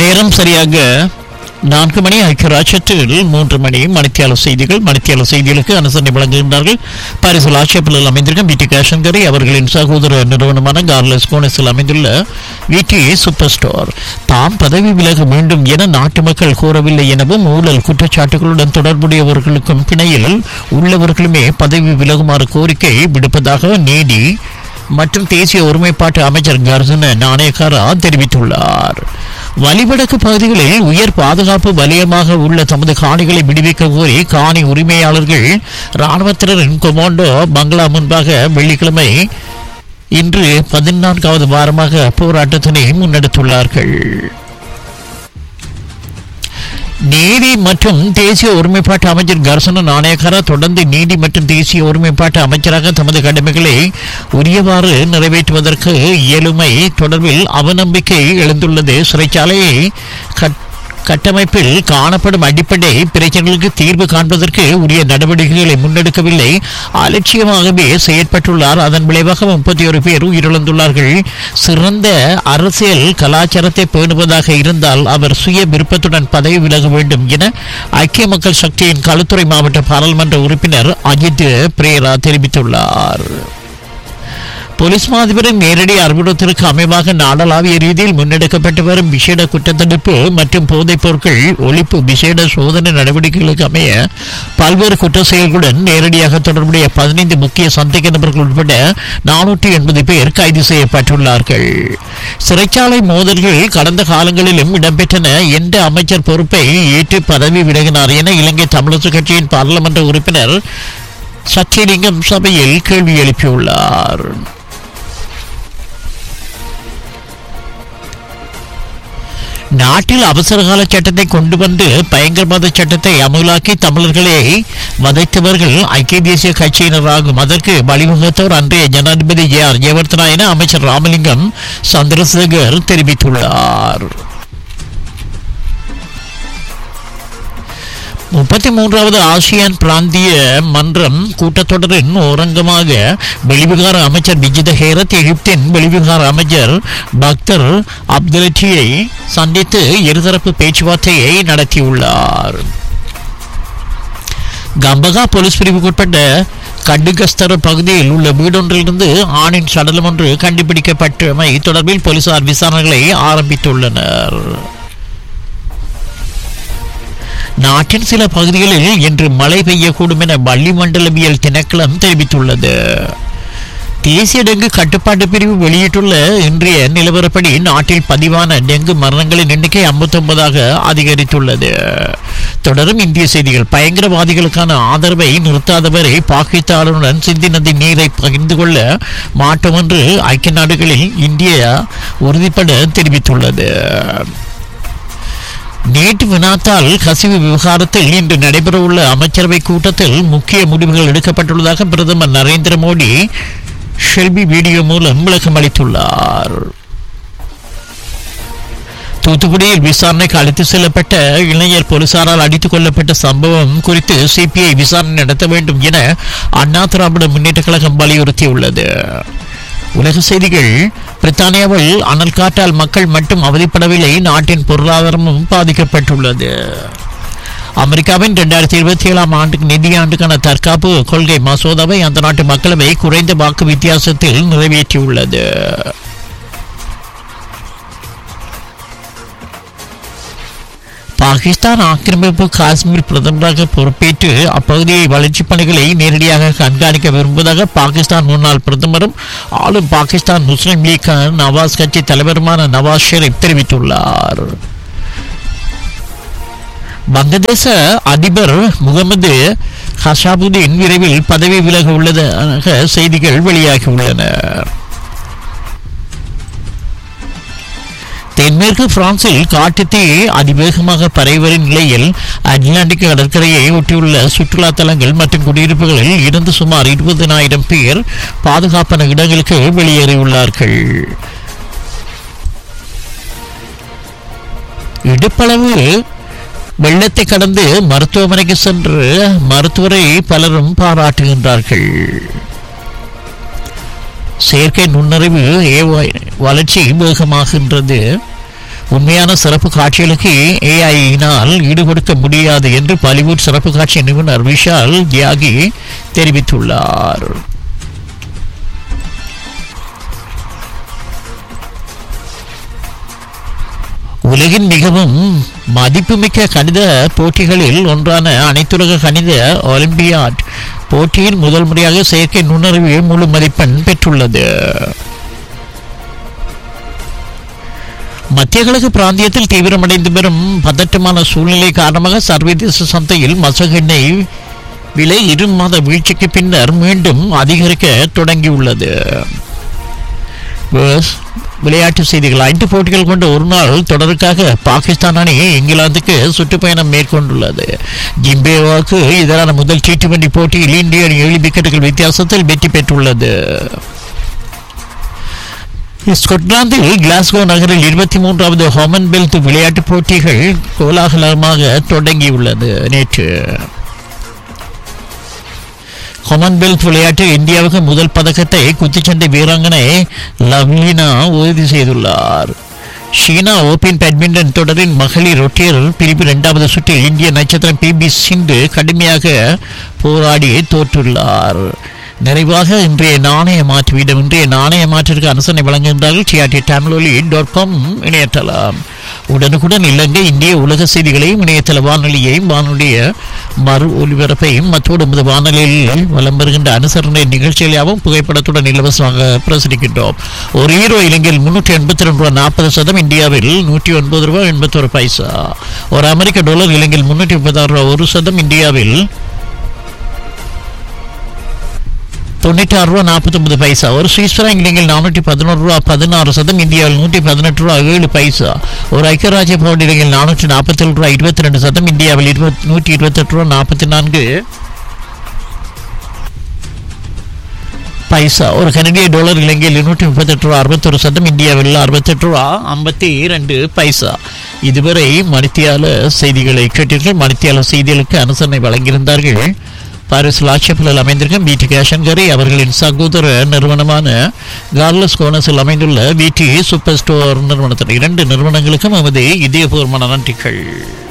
நேரம் சரியாக நான்கு மணி ஐக்கியராட்சத்தில் மூன்று மணி மணித்தியால செய்திகள் மணித்தியால செய்திகளுக்கு அனுசரணை வழங்குகின்றார்கள் பாரிசில் ஆட்சேபலில் அமைந்திருக்கும் விடி கேஷன்கரை அவர்களின் சகோதர நிறுவனமான கார்லஸ் கோனஸில் அமைந்துள்ள விடி சூப்பர் ஸ்டோர் தாம் பதவி விலக வேண்டும் என நாட்டு மக்கள் கூறவில்லை எனவும் ஊழல் குற்றச்சாட்டுகளுடன் தொடர்புடையவர்களுக்கும் பிணையில் உள்ளவர்களுமே பதவி விலகுமாறு கோரிக்கை விடுப்பதாக நீதி மற்றும் தேசிய ஒருமைப்பாட்டு அமைச்சர் கர்சன நாணயக்காரா தெரிவித்துள்ளார் வலிவடக்கு பகுதிகளில் உயர் பாதுகாப்பு வலயமாக உள்ள தமது காணிகளை விடுவிக்க கோரி காணி உரிமையாளர்கள் இராணுவத்தினரின் கொமாண்டோ பங்களா முன்பாக வெள்ளிக்கிழமை இன்று பதினான்காவது வாரமாக போராட்டத்தினை முன்னெடுத்துள்ளார்கள் நீதி மற்றும் தேசிய ஒருமைப்பாட்டு அமைச்சர் கர்சன நாணயக்கார தொடர்ந்து நீதி மற்றும் தேசிய ஒருமைப்பாட்டு அமைச்சராக தமது கடமைகளை உரியவாறு நிறைவேற்றுவதற்கு இயலுமை தொடர்பில் அவநம்பிக்கை எழுந்துள்ளது சிறைச்சாலையை கட் கட்டமைப்பில் காணப்படும் அடிப்படை பிரச்சனைகளுக்கு தீர்வு காண்பதற்கு உரிய நடவடிக்கைகளை முன்னெடுக்கவில்லை அலட்சியமாகவே செயற்பட்டுள்ளார் அதன் விளைவாக முப்பத்தி ஒரு பேர் உயிரிழந்துள்ளார்கள் சிறந்த அரசியல் கலாச்சாரத்தை பேணுவதாக இருந்தால் அவர் சுய விருப்பத்துடன் பதவி விலக வேண்டும் என ஐக்கிய மக்கள் சக்தியின் களுத்துறை மாவட்ட பாராளுமன்ற உறுப்பினர் அஜித் பிரேரா தெரிவித்துள்ளார் போலீஸ் மாதிபரின் நேரடி அறிவுறுத்தலுக்கு அமைவாக நாடளாவிய ரீதியில் முன்னெடுக்கப்பட்டு வரும் விசேட குற்றத்தடுப்பு மற்றும் போதைப் பொருட்கள் ஒழிப்பு விசேட சோதனை நடவடிக்கைகளுக்கு அமைய பல்வேறு குற்ற செயல்களுடன் நேரடியாக தொடர்புடைய பதினைந்து முக்கிய சந்தேக நபர்கள் உட்பட நானூற்றி எண்பது பேர் கைது செய்யப்பட்டுள்ளார்கள் சிறைச்சாலை மோதல்கள் கடந்த காலங்களிலும் இடம்பெற்றன எந்த அமைச்சர் பொறுப்பை ஏற்று பதவி விலகினார் என இலங்கை தமிழரசு கட்சியின் பாராளுமன்ற உறுப்பினர் சத்தியலிங்கம் சபையில் கேள்வி எழுப்பியுள்ளார் நாட்டில் அவசரகால சட்டத்தை கொண்டு வந்து பயங்கரவாத சட்டத்தை அமலாக்கி தமிழர்களை வதைத்தவர்கள் ஐக்கிய தேசிய கட்சியினராகும் அதற்கு வழிவகுத்தவர் அன்றைய ஜனாதிபதி ஜே ஆர் ஜெயவர்தனா என அமைச்சர் ராமலிங்கம் சந்திரசேகர் தெரிவித்துள்ளார் முப்பத்தி மூன்றாவது ஆசியான் பிராந்திய மன்றம் கூட்டத்தொடரின் ஓரங்கமாக வெளிவிகார அமைச்சர் விஜித ஹேரத் எகிப்தின் வெளிவிகார அமைச்சர் பக்தர் அப்துலட்டியை சந்தித்து இருதரப்பு பேச்சுவார்த்தையை நடத்தியுள்ளார் கம்பகா போலீஸ் பிரிவுக்குட்பட்ட கடுகஸ்தர பகுதியில் உள்ள வீடொன்றிலிருந்து ஆணின் சடலம் ஒன்று கண்டுபிடிக்கப்பட்டமை தொடர்பில் போலீசார் விசாரணைகளை ஆரம்பித்துள்ளனர் நாட்டின் சில பகுதிகளில் இன்று மழை பெய்யக்கூடும் என வளிமண்டலவியல் திணைக்களம் தெரிவித்துள்ளது தேசிய டெங்கு கட்டுப்பாட்டு பிரிவு வெளியிட்டுள்ள இன்றைய நிலவரப்படி நாட்டில் பதிவான டெங்கு மரணங்களின் எண்ணிக்கை ஐம்பத்தொன்பதாக அதிகரித்துள்ளது தொடரும் இந்திய செய்திகள் பயங்கரவாதிகளுக்கான ஆதரவை நிறுத்தாதவரை பாகிஸ்தானுடன் சிந்தி நதி நீரை பகிர்ந்து கொள்ள மாட்டோம் என்று ஐக்கிய நாடுகளில் இந்தியா உறுதிப்பட தெரிவித்துள்ளது நேற்று வினாத்தால் கசிவு விவகாரத்தில் இன்று நடைபெறவுள்ள அமைச்சரவை கூட்டத்தில் முக்கிய முடிவுகள் எடுக்கப்பட்டுள்ளதாக பிரதமர் நரேந்திர மோடி ஷெல்பி வீடியோ மூலம் விளக்கம் அளித்துள்ளார் தூத்துக்குடியில் விசாரணைக்கு அழைத்து செல்லப்பட்ட இளைஞர் போலீசாரால் அடித்துக் கொல்லப்பட்ட சம்பவம் குறித்து சிபிஐ விசாரணை நடத்த வேண்டும் என அண்ணா திராவிட முன்னேற்ற கழகம் வலியுறுத்தியுள்ளது உலக செய்திகள் பிரித்தானியாவில் அனல் காற்றால் மக்கள் மட்டும் அவதிப்படவில்லை நாட்டின் பொருளாதாரமும் பாதிக்கப்பட்டுள்ளது அமெரிக்காவின் இரண்டாயிரத்தி இருபத்தி ஏழாம் ஆண்டுக்கு நிதியாண்டுக்கான தற்காப்பு கொள்கை மசோதாவை அந்த நாட்டு மக்களவை குறைந்த வாக்கு வித்தியாசத்தில் நிறைவேற்றியுள்ளது பாகிஸ்தான் ஆக்கிரமிப்பு காஷ்மீர் பிரதமராக பொறுப்பேற்று அப்பகுதியை வளர்ச்சிப் பணிகளை நேரடியாக கண்காணிக்க விரும்புவதாக பாகிஸ்தான் முன்னாள் பிரதமரும் ஆளும் பாகிஸ்தான் முஸ்லிம் லீக் நவாஸ் கட்சி தலைவருமான நவாஸ் ஷெரீப் தெரிவித்துள்ளார் வங்கதேச அதிபர் முகமது ஹசாபுதீன் விரைவில் பதவி விலக உள்ளதாக செய்திகள் வெளியாகியுள்ளன தென்மேற்கு பிரான்சில் காட்டுத்தீ அதிவேகமாக பரவி நிலையில் அட்லாண்டிக் கடற்கரையை ஒட்டியுள்ள சுற்றுலா தலங்கள் மற்றும் குடியிருப்புகளில் இருந்து சுமார் இருபதனாயிரம் பேர் பாதுகாப்பான இடங்களுக்கு வெளியேறியுள்ளார்கள் இடுப்பளவு வெள்ளத்தை கடந்து மருத்துவமனைக்கு சென்று மருத்துவரை பலரும் பாராட்டுகின்றார்கள் செயற்கை நுண்ணறிவு ஏவாய் வளர்ச்சி வேகமாகின்றது உண்மையான சிறப்பு காட்சிகளுக்கு ஏஐயினால் ஈடுகொடுக்க முடியாது என்று பாலிவுட் சிறப்பு காட்சி நிபுணர் விஷால் தியாகி தெரிவித்துள்ளார் உலகின் மிகவும் மதிப்புமிக்க கணித போட்டிகளில் ஒன்றான அனைத்துலக கணித ஒலிம்பியாட் போட்டியில் முதல் முறையாக செயற்கை நுண்ணறிவு முழு மதிப்பெண் பெற்றுள்ளது மத்திய கிழக்கு பிராந்தியத்தில் தீவிரமடைந்து வரும் பதட்டமான சூழ்நிலை காரணமாக சர்வதேச சந்தையில் மசகு எண்ணெய் விலை இரு மாத வீழ்ச்சிக்கு பின்னர் மீண்டும் அதிகரிக்க தொடங்கியுள்ளது வேர்ஸ் விளையாட்டு செய்திகள் ஐந்து போட்டிகள் கொண்ட ஒரு நாள் தொடருக்காக பாகிஸ்தான் அணி இங்கிலாந்துக்கு சுற்றுப்பயணம் மேற்கொண்டுள்ளது ஜிம்பேவாவுக்கு எதிரான முதல் டி டுவெண்டி போட்டியில் இந்திய அணி ஏழு விக்கெட்டுகள் வித்தியாசத்தில் வெற்றி பெற்றுள்ளது ஸ்கொட்லாந்தில் கிளாஸ்கோ நகரில் இருபத்தி மூன்றாவது ஹாமன்வெல்த் விளையாட்டுப் போட்டிகள் கோலாகலமாக தொடங்கியுள்ளது நேற்று காமன்வெல்த் விளையாட்டில் இந்தியாவுக்கு முதல் பதக்கத்தை குத்துச்சண்டை வீராங்கனை லவ்லினா உறுதி செய்துள்ளார் சீனா ஓபன் பேட்மிண்டன் தொடரின் மகளிர் ஒற்றையர் பிரிவு இரண்டாவது சுற்றில் இந்திய நட்சத்திரம் பி பி சிந்து கடுமையாக போராடி தோற்றுள்ளார் நிறைவாக இன்றைய நாணய மாற்று வீதம் இன்றைய நாணய மாற்றிற்கு அனுசரணை வழங்குகின்றார்கள் டிஆர்டி தமிழொலி டாட் காம் இணையதளம் உடனுக்குடன் இலங்கை இந்திய உலக செய்திகளையும் இணையதள வானொலியையும் வானொலிய மறு ஒலிபரப்பையும் மற்றோடு நமது வானொலியில் வலம் வருகின்ற அனுசரணை நிகழ்ச்சிகளாகவும் புகைப்படத்துடன் இலவசமாக பிரசுரிக்கின்றோம் ஒரு ஹீரோ இலங்கையில் முன்னூற்றி எண்பத்தி ரெண்டு ரூபா நாற்பது சதம் இந்தியாவில் நூற்றி ஒன்பது ரூபாய் எண்பத்தொரு பைசா ஒரு அமெரிக்க டாலர் இலங்கையில் முன்னூற்றி முப்பத்தாறு ரூபா ஒரு சதம் இந்தியாவில் தொண்ணூற்றி ரூபா நாற்பத்தொன்பது பைசா ஒரு சுவிஸ் ஃப்ராங்க் இலங்கையில் நானூற்றி பதினோரு ரூபா பதினாறு சதம் இந்தியாவில் நூற்றி பதினெட்டு ரூபா ஏழு பைசா ஒரு ஐக்கியராஜ்ய பவுண்ட் இலங்கையில் நானூற்றி நாற்பத்தேழு ரூபா இருபத்தி ரெண்டு சதம் இந்தியாவில் இருபத் நூற்றி இருபத்தெட்டு ரூபா நாற்பத்தி நான்கு பைசா ஒரு கனடிய டாலர் இலங்கையில் இருநூற்றி முப்பத்தெட்டு ரூபா அறுபத்தொரு சதம் இந்தியாவில் அறுபத்தெட்டு ரூபா ஐம்பத்தி இரண்டு பைசா இதுவரை மணித்தியால செய்திகளை கேட்டீர்கள் மணித்தியால செய்திகளுக்கு அனுசரணை வழங்கியிருந்தார்கள் பாரிஸ் லாட்சப்பில் அமைந்திருக்கும் பிடி கேஷன்கரி அவர்களின் சகோதர நிறுவனமான கார்லஸ் கோனஸில் அமைந்துள்ள பிடி சூப்பர் ஸ்டோர் நிறுவனத்தின் இரண்டு நிறுவனங்களுக்கும் நமது இதயபூர்வமான நன்றிகள்